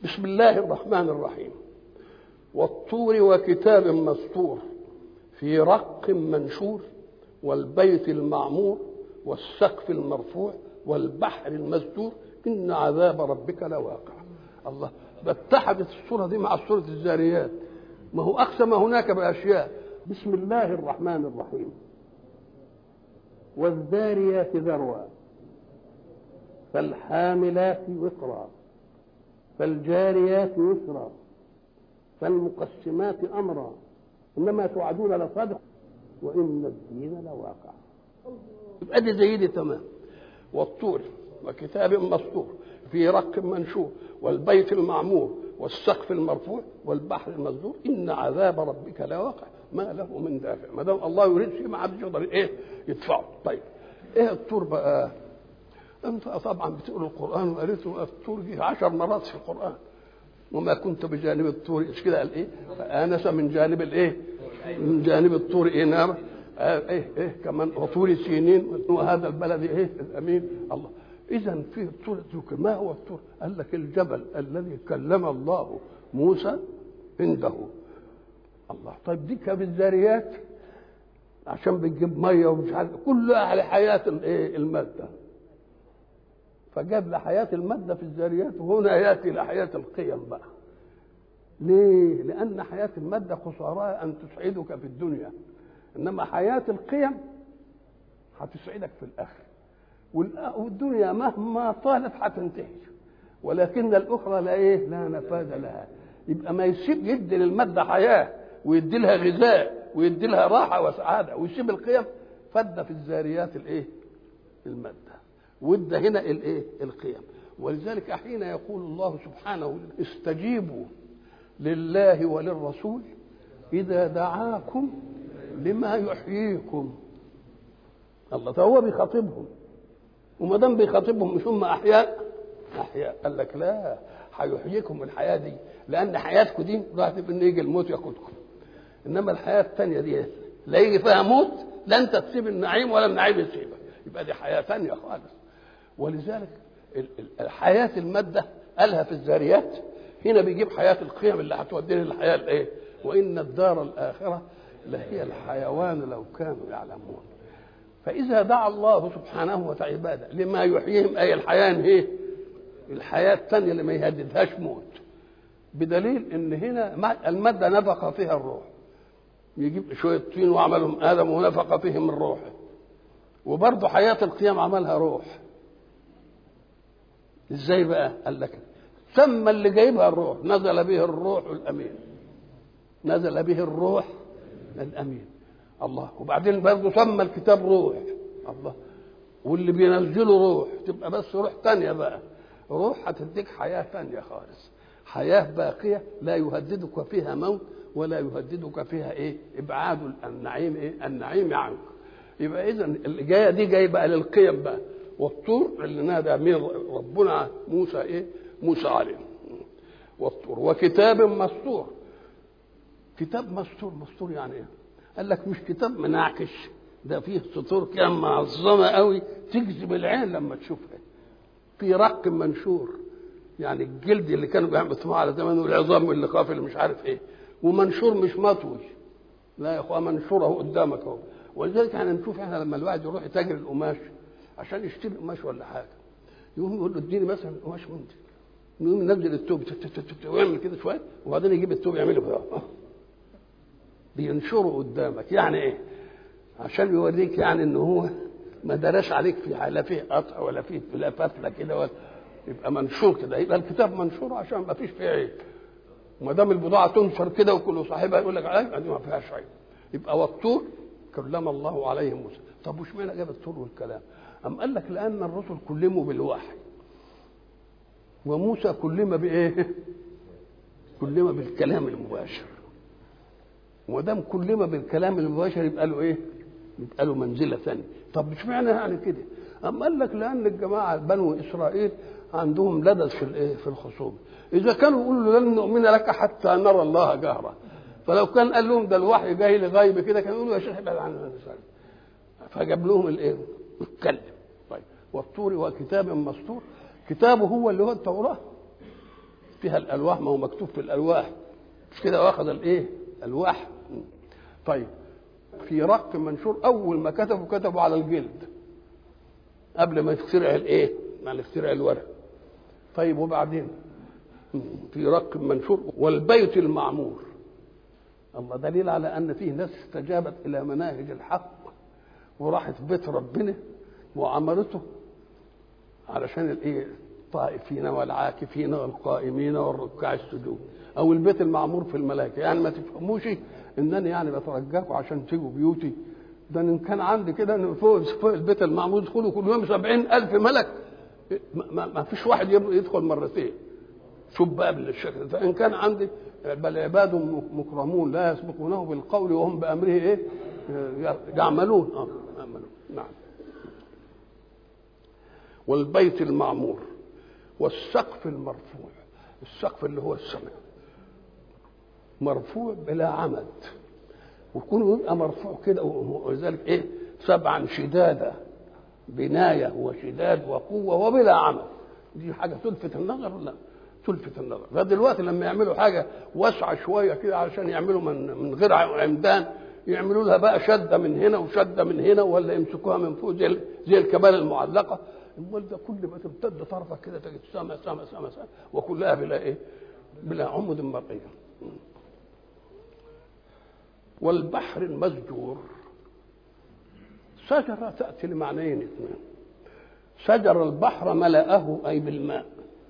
بسم الله الرحمن الرحيم والطور وكتاب مسطور في رق منشور والبيت المعمور والسقف المرفوع والبحر المسجور إن عذاب ربك لواقع الله اتحدت الصورة دي مع سورة الزاريات ما هو أقسم هناك بأشياء بسم الله الرحمن الرحيم والذاريات ذروا فالحاملات وقرا فالجاريات يسرا فالمقسمات امرا انما توعدون لصادق وان الدين لواقع يبقى دي زي دي تمام والطور وكتاب مسطور في رق منشور والبيت المعمور والسقف المرفوع والبحر المسجور ان عذاب ربك لواقع ما له من دافع ما دام الله يريد شيء ما حدش يقدر ايه يدفعه طيب ايه الطور بقى انت طبعا بتقول القران وقريته الطور دي عشر مرات في القران وما كنت بجانب الطور ايش كده قال ايه فانس من جانب الايه من جانب الطور ايه نار آه ايه ايه كمان وطور سينين وهذا البلد ايه الامين الله اذا في الطور ذكر ما هو الطور قال لك الجبل الذي كلم الله موسى عنده الله طيب دي كانت الذاريات عشان بتجيب ميه ومش عارف كلها لحياه الايه الماده فجاب لحياه الماده في الذاريات وهنا ياتي لحياه القيم بقى ليه؟ لأن حياة المادة خسارها أن تسعدك في الدنيا إنما حياة القيم هتسعدك في الآخرة والدنيا مهما طالت هتنتهي ولكن الأخرى لا إيه؟ لا نفاذ لها يبقى ما يسيب يدي للمادة حياة ويدي لها غذاء ويدي لها راحة وسعادة ويسيب القيم فد في الذاريات الإيه؟ المادة وادى هنا الإيه؟ القيم ولذلك حين يقول الله سبحانه استجيبوا لله وللرسول إذا دعاكم لما يحييكم الله فهو بيخاطبهم وما دام بيخاطبهم مش هم أحياء أحياء قال لك لا هيحييكم الحياة دي لأن حياتكم دي راح إن يجي الموت ياخدكم إنما الحياة الثانية دي لا يجي فيها موت لا أنت تسيب النعيم ولا النعيم يسيبك يبقى دي حياة ثانية خالص ولذلك الحياة المادة قالها في الذاريات هنا بيجيب حياة القيم اللي هتودينا للحياة الايه؟ وإن الدار الآخرة لهي الحيوان لو كانوا يعلمون. فإذا دعا الله سبحانه وتعالى لما يحييهم أي الحياة إيه؟ الحياة الثانية اللي ما يهددهاش موت. بدليل إن هنا المادة نفخ فيها الروح. يجيب شوية طين وعملهم آدم ونفخ فيهم الروح. وبرضه حياة القيام عملها روح. ازاي بقى؟ قال لك سمى اللي جايبها الروح نزل به الروح الامين نزل به الروح الامين الله وبعدين برضه سمى الكتاب روح الله واللي بينزله روح تبقى بس روح تانية بقى روح هتديك حياة تانية خالص حياة باقية لا يهددك فيها موت ولا يهددك فيها ايه ابعاد النعيم ايه النعيم عنك يبقى اذا اللي جايه دي جايه بقى للقيم بقى والطور اللي نادى من ربنا موسى ايه موسى عليه والطور وكتاب مسطور كتاب مسطور مسطور يعني ايه قال لك مش كتاب منعكش ده فيه سطور كده معظمه قوي تجذب العين لما تشوفها في رق منشور يعني الجلد اللي كانوا بيعملوا على زمان والعظام واللي خاف اللي مش عارف ايه ومنشور مش مطوي لا يا اخوان منشور اهو قدامك اهو ولذلك احنا نشوف احنا لما الواحد يروح يتاجر القماش عشان يشتري قماش ولا حاجه يقوم يقول له اديني مثلا قماش منتج يقوم ينزل التوب ويعمل كده شويه وبعدين يجيب التوب يعمله كده بينشره قدامك يعني ايه؟ عشان يوريك يعني ان هو ما دراش عليك في لا فيه قطع ولا فيه لا فتله كده ولا يبقى منشور كده يبقى الكتاب منشور عشان ما فيش فيه عيب وما دام البضاعه تنشر كده وكل صاحبها يقول لك عليها دي ما فيهاش عيب يبقى والطور كلم الله عليه موسى طب وش معنى جاب الطور والكلام؟ أم قال لك لأن الرسل كلموا بالوحي وموسى كلم بايه؟ كلم بالكلام المباشر ودام كلم بالكلام المباشر يبقى له ايه؟ يبقى له منزله ثانيه طب مش معنى يعني كده؟ أم قال لك لأن الجماعة بنو إسرائيل عندهم لدد في الايه؟ في الخصوم إذا كانوا يقولوا لن نؤمن لك حتى نرى الله جهرا فلو كان قال لهم ده الوحي جاي لغيب كده كانوا يقولوا يا شيخ ابعد عنا فجاب لهم الايه؟ اتكلم طيب والطور وكتاب مسطور كتابه هو اللي هو التوراه فيها الالواح ما هو مكتوب في الالواح مش كده واخد الايه الواح طيب في رق منشور اول ما كتبوا كتبوا على الجلد قبل ما يخترع الايه ما يخترع الورق طيب وبعدين في رق منشور والبيت المعمور الله دليل على ان فيه ناس استجابت الى مناهج الحق وراحت بيت ربنا وعملته علشان الايه الطائفين والعاكفين والقائمين والركع السجود او البيت المعمور في الملائكه يعني ما تفهموش انني يعني بترجاكم عشان تيجوا بيوتي ده ان كان عندي كده فوق فوق البيت المعمور يدخلوا كل يوم سبعين الف ملك ما, ما فيش واحد يدخل مرتين شوف بقى بالشكل ده ان كان عندي بل عباد مكرمون لا يسبقونه بالقول وهم بامره ايه يعملون اه يعملون نعم والبيت المعمور والسقف المرفوع السقف اللي هو السماء مرفوع بلا عمد ويكون يبقى مرفوع كده ولذلك ايه سبعا شدادا بناية وشداد وقوة وبلا عمل دي حاجة تلفت النظر ولا تلفت النظر فدلوقتي لما يعملوا حاجة واسعة شوية كده علشان يعملوا من من غير عمدان يعملوا لها بقى شدة من هنا وشدة من هنا ولا يمسكوها من فوق زي زي الكبال المعلقة امال ده كل ما تمتد طرفك كده تجد سما سما سما سما وكلها بلا ايه؟ بلا عمد مرئية والبحر المسجور شجرة تأتي لمعنيين اثنين شجر البحر ملأه أي بالماء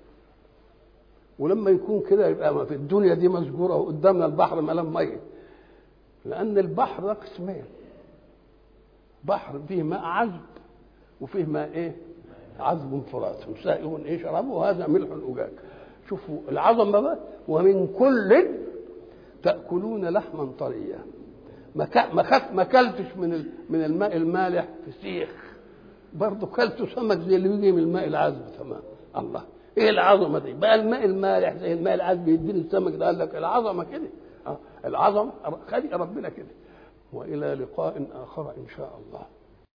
ولما يكون كده يبقى ما في الدنيا دي مسجورة وقدامنا البحر ملان مية لأن البحر ده قسمين بحر فيه ماء عذب وفيه ماء ايه؟ عذب فرات سائغ ايه شرابه وهذا ملح أجاج شوفوا العظمة بقى ومن كل تأكلون لحما طريا ما ما كلتش من من الماء المالح فسيخ برضه كلته سمك زي اللي بيجي من الماء العذب تمام الله ايه العظمه دي بقى الماء المالح زي الماء العذب يديني السمك ده قال لك العظمه كده آه العظمه خلق ربنا كده والى لقاء اخر ان شاء الله